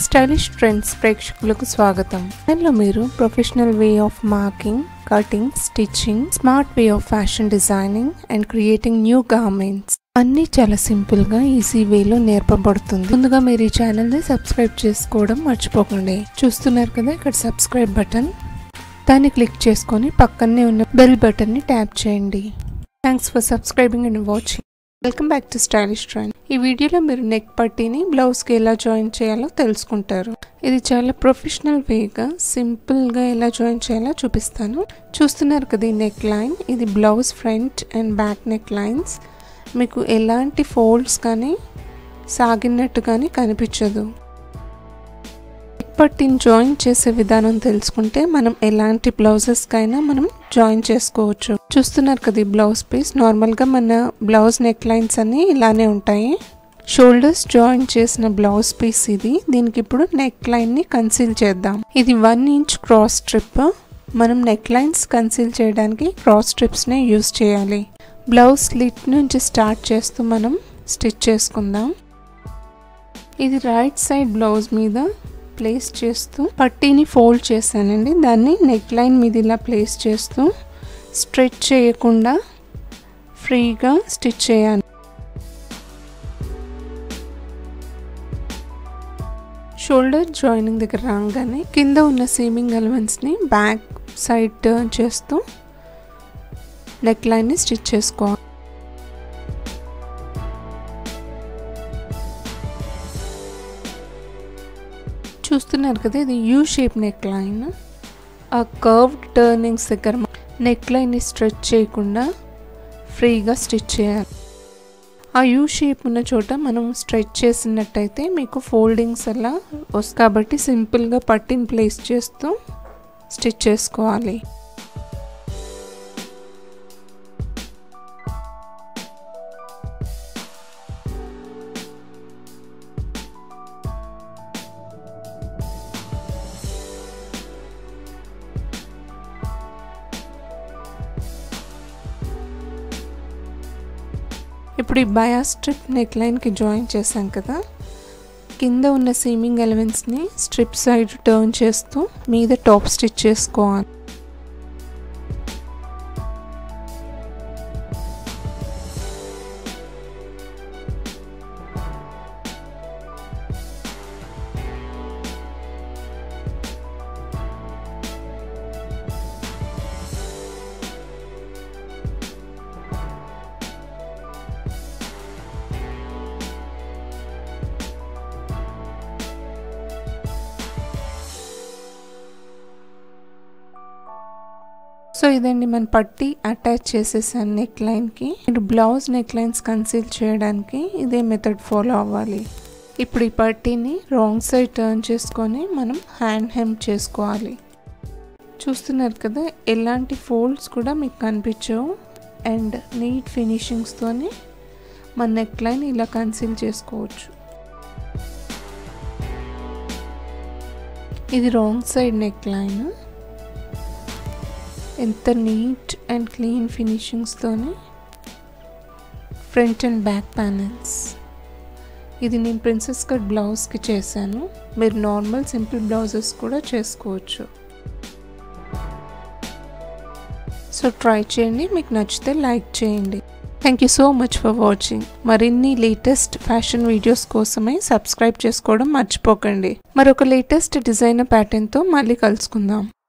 stylish trends ప్రేక్షకులకు స్వాగతం ఇందులో మీరు professional way of marking cutting stitching smart way of fashion designing and creating new garments అన్నీ చాలా సింపుల్ గా ఈజీ వేలో నేర్పబడుతుంది ముందుగా మీరు ఈ ఛానల్ ని సబ్స్క్రైబ్ చేసుకోవడం మర్చిపోకండి చూస్తున్నారు కదా ఇక్కడ సబ్స్క్రైబ్ బటన్ దాన్ని క్లిక్ చేసుకొని పక్కనే ఉన్న బెల్ బటన్ ని ట్యాప్ చేయండి thanks for subscribing and watching welcome back to stylish trend ఈ వీడియోలో మీరు నెక్ పట్టీని బ్లౌజ్కి ఎలా జాయిన్ చేయాలో తెలుసుకుంటారు ఇది చాలా ప్రొఫెషనల్ వేగా సింపుల్గా ఎలా జాయిన్ చేయాలో చూపిస్తాను చూస్తున్నారు కదా ఈ నెక్ లైన్ ఇది blouse front and back necklines మీకు ఎలాంటి ఫోల్డ్స్ కానీ సాగినట్టు కానీ కనిపించదు పట్టిని జాయిన్ చేసే విధానం తెలుసుకుంటే మనం ఎలాంటి బ్లౌజెస్కైనా మనం జాయిన్ చేసుకోవచ్చు చూస్తున్నారు కదా ఈ బ్లౌజ్ పీస్ నార్మల్గా మన బ్లౌజ్ నెక్ లైన్స్ అన్ని ఇలానే ఉంటాయి షోల్డర్స్ జాయిన్ చేసిన బ్లౌజ్ పీస్ ఇది దీనికి ఇప్పుడు నెక్ లైన్ని కన్సీల్ చేద్దాం ఇది వన్ ఇంచ్ క్రాస్ స్ట్రిప్ మనం నెక్ లైన్స్ కన్సీల్ చేయడానికి క్రాస్ స్ట్రిప్స్నే యూస్ చేయాలి బ్లౌజ్ స్లిట్ నుంచి స్టార్ట్ చేస్తూ మనం స్టిచ్ చేసుకుందాం ఇది రైట్ సైడ్ బ్లౌజ్ మీద ప్లేస్ చేస్తూ పట్టీని ఫోల్డ్ చేశానండి దాన్ని నెక్ లైన్ మీద ఇలా ప్లేస్ చేస్తూ స్ట్రెచ్ చేయకుండా ఫ్రీగా స్టిచ్ చేయాలి షోల్డర్ జాయినింగ్ దగ్గర రాగానే కింద ఉన్న సీమింగ్ ఎలిమెంట్స్ని బ్యాక్ సైడ్ టర్న్ చేస్తూ నెక్ లైన్ని స్టిచ్ చేసుకోవాలి చూస్తున్నారు కదా ఇది యూ షేప్ నెక్ లైన్ ఆ కర్వ్డ్ టర్నింగ్స్ దగ్గర నెక్ లైన్ని స్ట్రెచ్ చేయకుండా ఫ్రీగా స్టిచ్ చేయాలి ఆ యూ షేప్ ఉన్న చోట మనం స్ట్రెచ్ చేసినట్టయితే మీకు ఫోల్డింగ్స్ అలా వస్తాయి కాబట్టి సింపుల్గా పట్టిని ప్లేస్ చేస్తూ స్టిచ్ చేసుకోవాలి ఇప్పుడు ఈ బయా స్ట్రిప్ నెక్ లైన్కి జాయిన్ చేశాం కదా కింద ఉన్న సీమింగ్ ఎలిమెంట్స్ని స్ట్రిప్ సైడ్ టర్న్ చేస్తూ మీద టాప్ స్టిచ్ చేసుకోవాలి సో ఇదండి మన పట్టి అటాచ్ చేసేసాను నెక్ లైన్కి మీరు బ్లౌజ్ నెక్ లైన్స్ కన్సీల్ చేయడానికి ఇదే మెథడ్ ఫాలో అవ్వాలి ఇప్పుడు ఈ పట్టీని రాంగ్ సైడ్ టర్న్ చేసుకొని మనం హ్యాండ్ హెమ్ చేసుకోవాలి చూస్తున్నారు కదా ఎలాంటి ఫోల్డ్స్ కూడా మీకు కనిపించవు అండ్ నీట్ ఫినిషింగ్స్తోని మన నెక్ లైన్ ఇలా కన్సీల్ చేసుకోవచ్చు ఇది రాంగ్ సైడ్ నెక్ లైన్ ఎంత నీట్ అండ్ క్లీన్ ఫినిషింగ్స్తోని ఫ్రంట్ అండ్ బ్యాక్ ప్యానల్స్ ఇది నేను ప్రిన్సెస్ కట్ బ్లౌజ్కి చేశాను మీరు నార్మల్ సింపుల్ బ్లౌజెస్ కూడా చేసుకోవచ్చు సో ట్రై చేయండి మీకు నచ్చితే లైక్ చేయండి thank you so much for watching మరిన్ని లేటెస్ట్ ఫ్యాషన్ వీడియోస్ కోసమై సబ్స్క్రైబ్ చేసుకోవడం మర్చిపోకండి మరొక లేటెస్ట్ డిజైనర్ ప్యాటర్న్తో మళ్ళీ కలుసుకుందాం